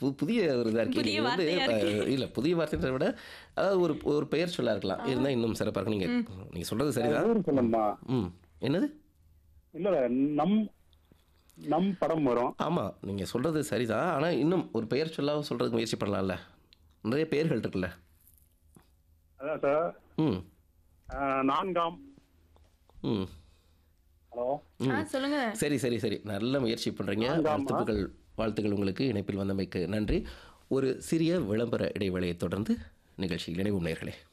பு புதிய ஒரு இதாக இருக்கு புதிய இது வந்து வார்த்தையா இருக்கு. அஹ், இல்ல புதிய வார்த்தைன்றதை விட அதாவது ஒரு ஒரு பெயர் சொல்லா இருக்கலாம் இருந்தால் இன்னும் சிறப்பாக இருக்கும் நீங்கள் நீங்கள் சொல்கிறது சரிதான் ஊர் சொல்லணுமா ம் என்னது இல்ல நம் நம் படம் வரும் ஆமாம் நீங்கள் சொல்கிறது சரிதான் ஆனால் இன்னும் ஒரு பெயர் சொல்லாம சொல்கிறதுக்கு முயற்சி பண்ணலாம்ல நிறைய பெயர்கள் இருக்குல்ல அதான் சார் ம் அஹ், நான்காம் ம் ஹலோ ஆ சொல்லுங்க சரி சரி சரி நல்ல முயற்சி பண்ணுறீங்க ஆமாம். வாழ்த்துக்கள் வாழ்த்துக்கள் உங்களுக்கு இணைப்பில் வந்தமைக்கு நன்றி ஒரு சிறிய விளம்பர இடைவேளையை தொடர்ந்து நிகழ்ச்சியில் இணைவும் நேர்களே